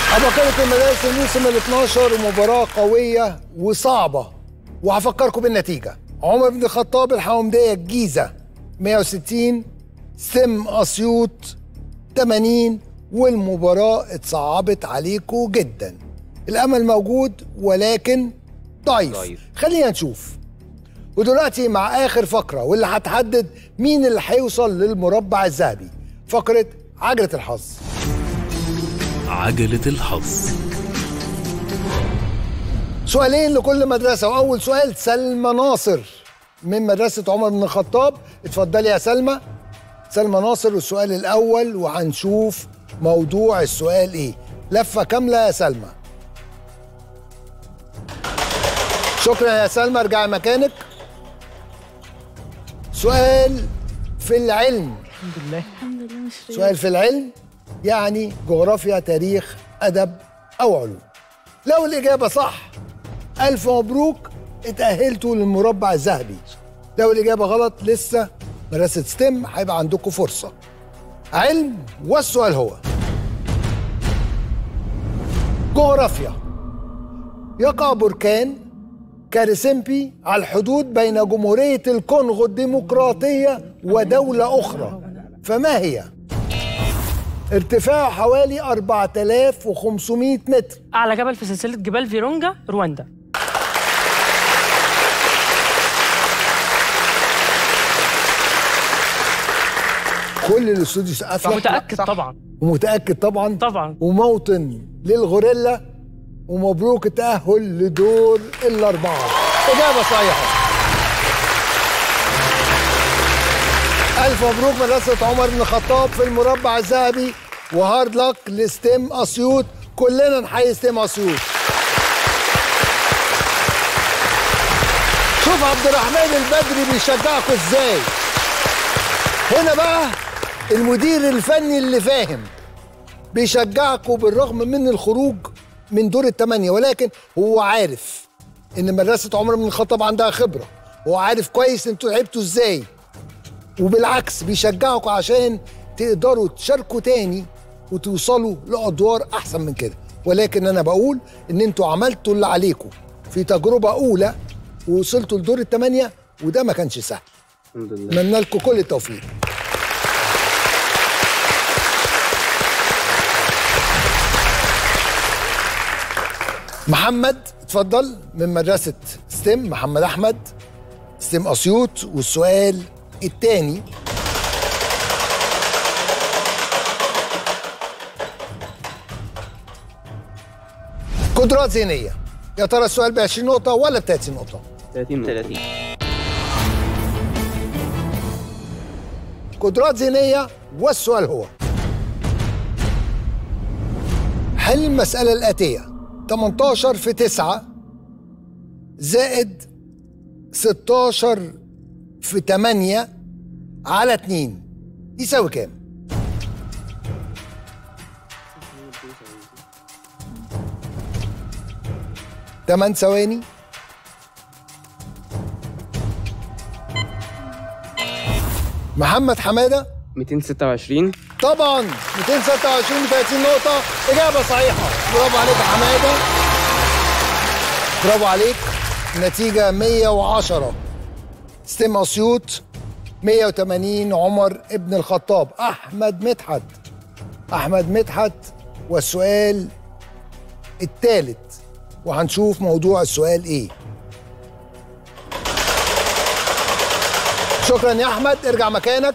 عباقرة المدارس الموسم ال 12 ومباراة قوية وصعبة وهفكركم بالنتيجة عمر بن الخطاب الحومدية الجيزة 160 سم أسيوط 80 والمباراة اتصعبت عليكم جدا الأمل موجود ولكن ضعيف ضعيف. خلينا نشوف ودلوقتي مع آخر فقرة واللي هتحدد مين اللي هيوصل للمربع الذهبي فقرة عجلة الحظ عجلة الحظ سؤالين لكل مدرسة وأول سؤال سلمى ناصر من مدرسة عمر بن الخطاب اتفضلي يا سلمى سلمى ناصر والسؤال الأول وهنشوف موضوع السؤال إيه لفة كاملة يا سلمى شكرا يا سلمى ارجعي مكانك سؤال في العلم الحمد لله مش رياضة. سؤال في العلم يعني جغرافيا تاريخ أدب أو علوم لو الإجابة صح ألف مبروك اتأهلتوا للمربع الذهبي لو الإجابة غلط لسه مدرسة ستيم هيبقى عندكم فرصة علم والسؤال هو جغرافيا يقع بركان كاريسيمبي على الحدود بين جمهورية الكونغو الديمقراطية ودولة أخرى فما هي؟ ارتفاعه حوالي 4500 متر اعلى جبل في سلسله جبال فيرونجا رواندا كل الاستوديو سقف لك متاكد طبعا ومتاكد طبعا طبعا وموطن للغوريلا ومبروك التاهل لدور الاربعه اجابه صحيحه الف مبروك مدرسه عمر بن الخطاب في المربع الذهبي وهارد لك لستيم اسيوط كلنا نحيي ستيم اسيوط شوف عبد الرحمن البدري بيشجعكم ازاي هنا بقى المدير الفني اللي فاهم بيشجعكم بالرغم من الخروج من دور الثمانية ولكن هو عارف ان مدرسة عمر بن الخطاب عندها خبرة هو عارف كويس انتوا لعبتوا ازاي وبالعكس بيشجعكم عشان تقدروا تشاركوا تاني وتوصلوا لأدوار أحسن من كده ولكن أنا بقول إن انتوا عملتوا اللي عليكم في تجربة أولى ووصلتوا لدور الثمانية وده ما كانش سهل الحمد لله أتمنى لكم كل التوفيق محمد اتفضل من مدرسة ستيم محمد أحمد ستيم أسيوط والسؤال الثاني قدرات ذهنية يا ترى السؤال ب 20 نقطة ولا ب 30 نقطة؟ 30 30 قدرات ذهنية والسؤال هو حل المسألة الآتية 18 في 9 زائد 16 في 8 على 2 يساوي كام؟ تمن ثواني محمد حماده 226 طبعا 226 30 نقطة إجابة صحيحة برافو عليك يا حمادة برافو عليك نتيجة 110 ستيم أسيوط 180 عمر ابن الخطاب أحمد مدحت أحمد مدحت والسؤال الثالث وهنشوف موضوع السؤال إيه شكرا يا أحمد ارجع مكانك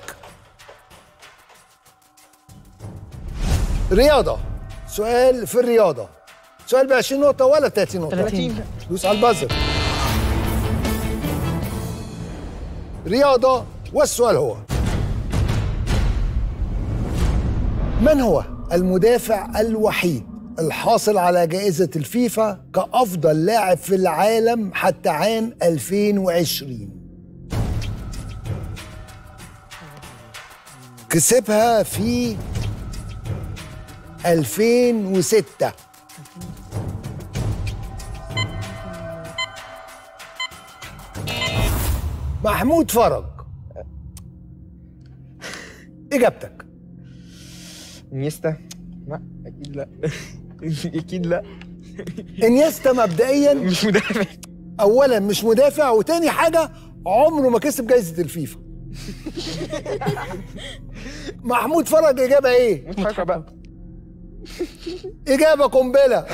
رياضة سؤال في الرياضة سؤال ب 20 نقطة ولا 30 نقطة؟ 30. دوس على البازر رياضة والسؤال هو من هو المدافع الوحيد الحاصل على جائزة الفيفا كأفضل لاعب في العالم حتى عام 2020 كسبها في 2006 محمود فرج اجابتك انيستا لا اكيد لا اكيد لا انيستا مبدئيا مش مدافع اولا مش مدافع وتاني حاجه عمره ما كسب جايزه الفيفا محمود فرج اجابه ايه مضحكه بقى اجابه قنبله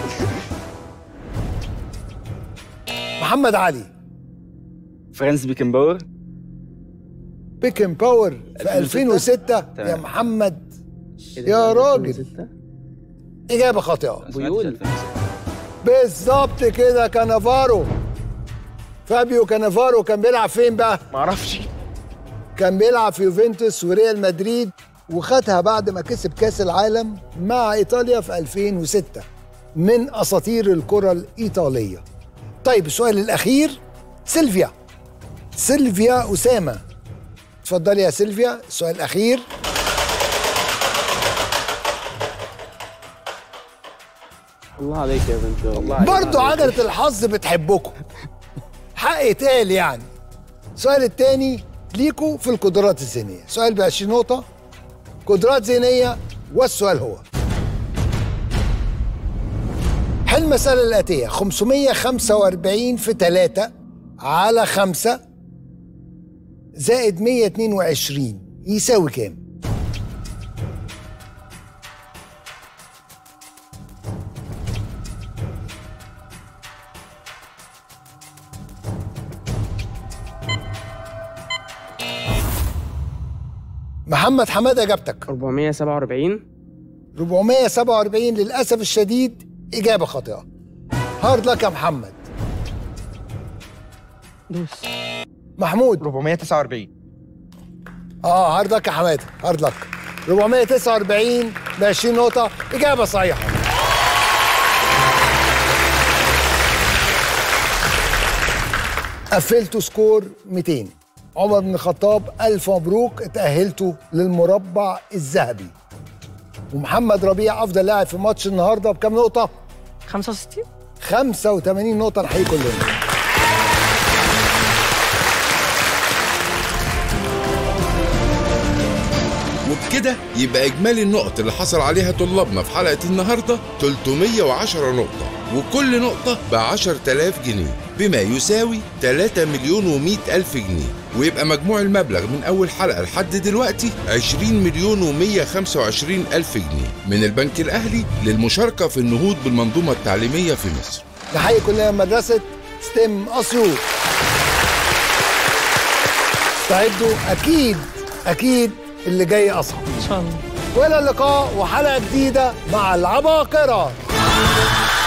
محمد علي فرانس بيكن باور بيكن باور في 2006 يا تمام. محمد يا راجل. اجابه خاطئه بيقول بالظبط كده كانافارو فابيو كانافارو كان بيلعب فين بقى معرفش كان بيلعب في يوفنتوس وريال مدريد وخدها بعد ما كسب كاس العالم مع ايطاليا في 2006 من اساطير الكره الايطاليه طيب السؤال الاخير سيلفيا سيلفيا اسامه اتفضلي يا سيلفيا السؤال الاخير الله عليك يا بنت الله عليك برضو عجله الحظ بتحبكم حق يتقال يعني السؤال الثاني ليكوا في القدرات الذهنيه سؤال ب 20 نقطه قدرات ذهنيه والسؤال هو حل المسألة الآتية 545 في 3 على 5 زائد 122 يساوي كام؟ محمد حماده اجابتك 447 447 للاسف الشديد اجابه خاطئه هارد لك يا محمد دوس محمود 449 اه هارد لك يا حماده هارد لك 449 ب 20 نقطه اجابه صحيحه قفلتوا سكور 200 عمر بن الخطاب الف مبروك اتاهلتوا للمربع الذهبي ومحمد ربيع افضل لاعب في ماتش النهارده بكام نقطه 65 85 نقطه نحيي كلنا وبكده يبقى إجمالي النقط اللي حصل عليها طلابنا في حلقة النهاردة 310 نقطة وكل نقطة ب 10000 جنيه بما يساوي 3 مليون و100 ألف جنيه ويبقى مجموع المبلغ من أول حلقة لحد دلوقتي 20 مليون و125 ألف جنيه من البنك الأهلي للمشاركة في النهوض بالمنظومة التعليمية في مصر نحيي كلنا مدرسه ستيم اسيوط استعدوا اكيد اكيد اللي جاي اصعب ان شاء الله والى اللقاء وحلقه جديده مع العباقره